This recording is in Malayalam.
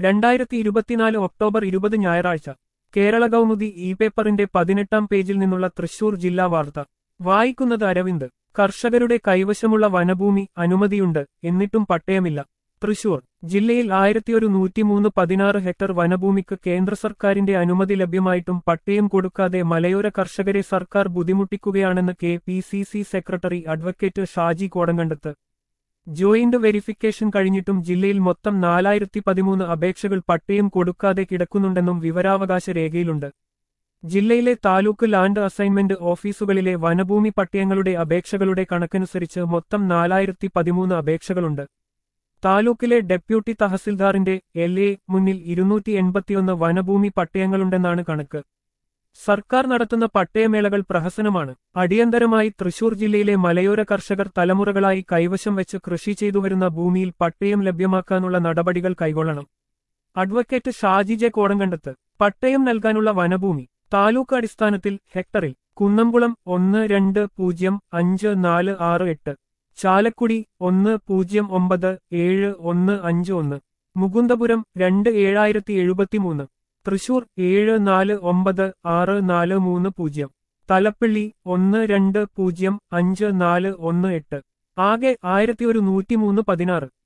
രണ്ടായിരത്തി ഇരുപത്തിനാല് ഒക്ടോബർ ഇരുപത് ഞായറാഴ്ച കേരള കൗമുദി ഇ പേപ്പറിന്റെ പതിനെട്ടാം പേജിൽ നിന്നുള്ള തൃശൂർ ജില്ലാ വാർത്ത വായിക്കുന്നത് അരവിന്ദ് കർഷകരുടെ കൈവശമുള്ള വനഭൂമി അനുമതിയുണ്ട് എന്നിട്ടും പട്ടയമില്ല തൃശൂർ ജില്ലയിൽ ആയിരത്തിയൊരു നൂറ്റിമൂന്ന് പതിനാറ് ഹെക്ടർ വനഭൂമിക്ക് കേന്ദ്ര സർക്കാരിന്റെ അനുമതി ലഭ്യമായിട്ടും പട്ടയം കൊടുക്കാതെ മലയോര കർഷകരെ സർക്കാർ ബുദ്ധിമുട്ടിക്കുകയാണെന്ന് K P C C secretary advocate Shaji Kodankandath joint verification കഴിഞ്ഞിട്ടും ജില്ലയിൽ മൊത്തം നാലായിരത്തി പതിമൂന്ന് അപേക്ഷകൾ പട്ടയം കൊടുക്കാതെ കിടക്കുന്നുണ്ടെന്നും വിവരാവകാശ രേഖയിലുണ്ട് ജില്ലയിലെ താലൂക്ക് ലാൻഡ് അസൈൻമെന്റ് ഓഫീസുകളിലെ വനഭൂമി പട്ടയങ്ങളുടെ അപേക്ഷകളുടെ കണക്കനുസരിച്ച് മൊത്തം നാലായിരത്തി പതിമൂന്ന് അപേക്ഷകളുണ്ട് താലൂക്കിലെ ഡെപ്യൂട്ടി തഹസിൽദാറിന്റെ എൽ എ മുന്നിൽ ഇരുന്നൂറ്റി എൺപത്തിയൊന്ന് വനഭൂമി പട്ടയങ്ങളുണ്ടെന്നാണ് കണക്ക് സർക്കാർ നടത്തുന്ന പട്ടയമേളകൾ പ്രഹസനമാണ് അടിയന്തരമായി തൃശൂർ ജില്ലയിലെ മലയോര കർഷകർ തലമുറകളായി കൈവശം വെച്ച് കൃഷി ചെയ്തുവരുന്ന ഭൂമിയിൽ പട്ടയം ലഭ്യമാക്കാനുള്ള നടപടികൾ കൈക്കൊള്ളണം അഡ്വക്കേറ്റ് ഷാജി ജെ കോടങ്കണ്ടത്ത് പട്ടയം നൽകാനുള്ള വനഭൂമി താലൂക്ക് അടിസ്ഥാനത്തിൽ ഹെക്ടറിൽ കുന്നംകുളം ഒന്ന് രണ്ട് പൂജ്യം അഞ്ച് നാല് ആറ് എട്ട് ചാലക്കുടി ഒന്ന് പൂജ്യം ഒമ്പത് ഏഴ് ഒന്ന് അഞ്ച് ഒന്ന് മുകുന്ദപുരം രണ്ട് ഏഴായിരത്തി എഴുപത്തിമൂന്ന് തൃശൂർ ഏഴ് നാല് ഒമ്പത് ആറ് നാല് മൂന്ന് പൂജ്യം തലപ്പള്ളി ഒന്ന് രണ്ട് പൂജ്യം അഞ്ച് നാല് ഒന്ന് എട്ട് ആകെ ആയിരത്തി ഒരു നൂറ്റിമൂന്ന് പതിനാറ്